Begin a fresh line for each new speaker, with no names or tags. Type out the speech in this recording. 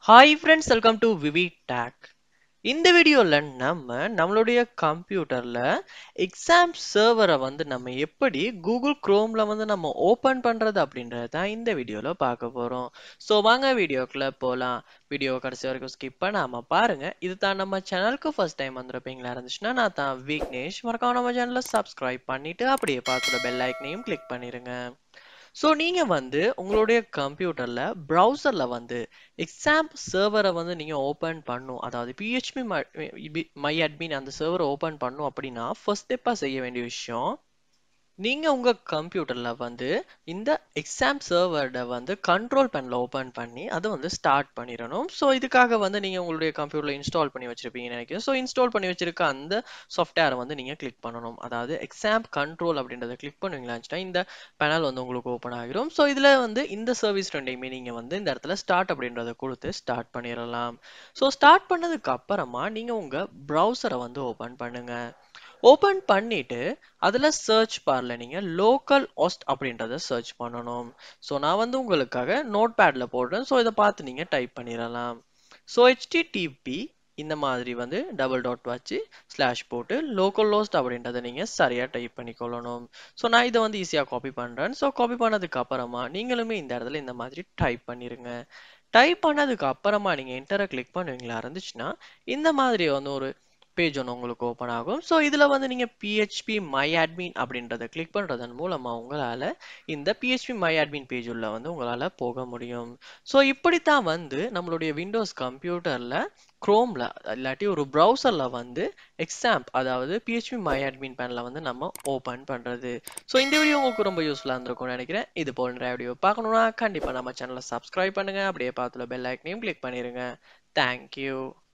hi friends welcome to VV tech இந்த வீடியோவில் நம்ம நம்மளுடைய கம்ப்யூட்டரில் எக்ஸாம் சர்வரை வந்து நம்ம எப்படி கூகுள் க்ரோமில் வந்து நம்ம ஓப்பன் பண்ணுறது அப்படின்றது தான் இந்த வீடியோவில் பார்க்க போகிறோம் ஸோ வாங்க வீடியோக்குள்ளே போகலாம் வீடியோ கடைசி வரைக்கும் ஸ்கிப் பண்ணாமல் பாருங்கள் இது தான் நம்ம சேனலுக்கு ஃபர்ஸ்ட் டைம் வந்திருப்பீங்களா இருந்துச்சுன்னா நான் தான் விக்னேஷ் மறக்காம நம்ம சேனலை சப்ஸ்கிரைப் பண்ணிவிட்டு அப்படியே பார்த்துட பெல் ஐக்கனையும் கிளிக் பண்ணிடுங்க ஸோ நீங்கள் வந்து உங்களுடைய கம்ப்யூட்டரில் ப்ரௌசரில் வந்து எக்ஸாம் சர்வரை வந்து நீங்கள் ஓப்பன் பண்ணும் அதாவது பிஹெச்பி மை அட்மின் அந்த சர்வரை ஓப்பன் பண்ணும் அப்படின்னா ஃபர்ஸ்ட் ஸ்டெப்பாக செய்ய வேண்டிய விஷயம் நீங்கள் உங்கள் கம்ப்யூட்டரில் வந்து இந்த எக்ஸாம் சர்வரை வந்து கண்ட்ரோல் பேனில் ஓப்பன் பண்ணி அதை வந்து ஸ்டார்ட் பண்ணிடணும் ஸோ இதுக்காக வந்து நீங்கள் உங்களுடைய கம்ப்யூட்டரில் இன்ஸ்டால் பண்ணி வச்சுருப்பீங்கன்னு நினைக்கிறேன் ஸோ இன்ஸ்டால் பண்ணி வச்சிருக்க அந்த சாஃப்ட்வேரை வந்து நீங்கள் கிளிக் பண்ணணும் அதாவது எக்ஸாம் கண்ட்ரோல் அப்படின்றத கிளிக் பண்ணுவீங்களாச்சுன்னா இந்த பேனல் வந்து உங்களுக்கு ஓப்பன் ஆகிரும் ஸோ இதில் வந்து இந்த சர்வீஸ் ரெண்டையுமே நீங்கள் வந்து இந்த இடத்துல ஸ்டார்ட் அப்படின்றத கொடுத்து ஸ்டார்ட் பண்ணிடலாம் ஸோ ஸ்டார்ட் பண்ணதுக்கு அப்புறமா நீங்கள் உங்கள் ப்ரௌசரை வந்து ஓப்பன் பண்ணுங்கள் ஓப்பன் பண்ணிட்டு அதில் சர்ச் பாரில் நீங்கள் லோக்கல் ஹோஸ்ட் அப்படின்றத சர்ச் பண்ணணும் ஸோ நான் வந்து உங்களுக்காக நோட் பேடில் போடுறேன் ஸோ இதை பார்த்து நீங்கள் டைப் பண்ணிடலாம் ஸோ ஹெச்டிடிபி இந்த மாதிரி வந்து டபுள் டாட் வச்சு ஸ்லாஷ் போட்டு லோக்கல் ஹோஸ்ட் அப்படின்றத நீங்கள் சரியாக டைப் பண்ணிக்கொள்ளணும் ஸோ நான் இதை வந்து ஈஸியாக காப்பி பண்ணுறேன் ஸோ காப்பி பண்ணதுக்கு அப்புறமா நீங்களுமே இந்த இடத்துல இந்த மாதிரி டைப் பண்ணிடுங்க டைப் பண்ணதுக்கு அப்புறமா நீங்கள் என்டரை கிளிக் பண்ணுவீங்களா இருந்துச்சுன்னா இந்த மாதிரி வந்து ஒரு பேஜ் ஒன்று உங்களுக்கு ஓப்பன் ஆகும் ஸோ இதில் வந்து நீங்கள் பிஹெச்பி மை அட்மின் அப்படின்றத கிளிக் பண்ணுறதன் மூலமாக உங்களால் இந்த பிஹெச்பி மை அட்மின் பேஜ் உள்ள வந்து உங்களால் போக முடியும் ஸோ இப்படித்தான் வந்து நம்மளுடைய விண்டோஸ் கம்ப்யூட்டரில் க்ரோமில் இல்லாட்டி ஒரு ப்ரௌசரில் வந்து எக்ஸாம் அதாவது பிஹெச்பி மை அட்மின் பேனில் வந்து நம்ம ஓப்பன் பண்ணுறது ஸோ இந்த வீடியோ உங்களுக்கு ரொம்ப யூஸ்ஃபுல்லாக இருந்திருக்கும்னு நினைக்கிறேன் இது போன்ற வீடியோ பார்க்கணுன்னா கண்டிப்பாக நம்ம சேனலை சப்ஸ்கிரைப் பண்ணுங்கள் அப்படியே பார்த்துல பெல் ஐக்கனையும் கிளிக் பண்ணிடுங்க தேங்க்யூ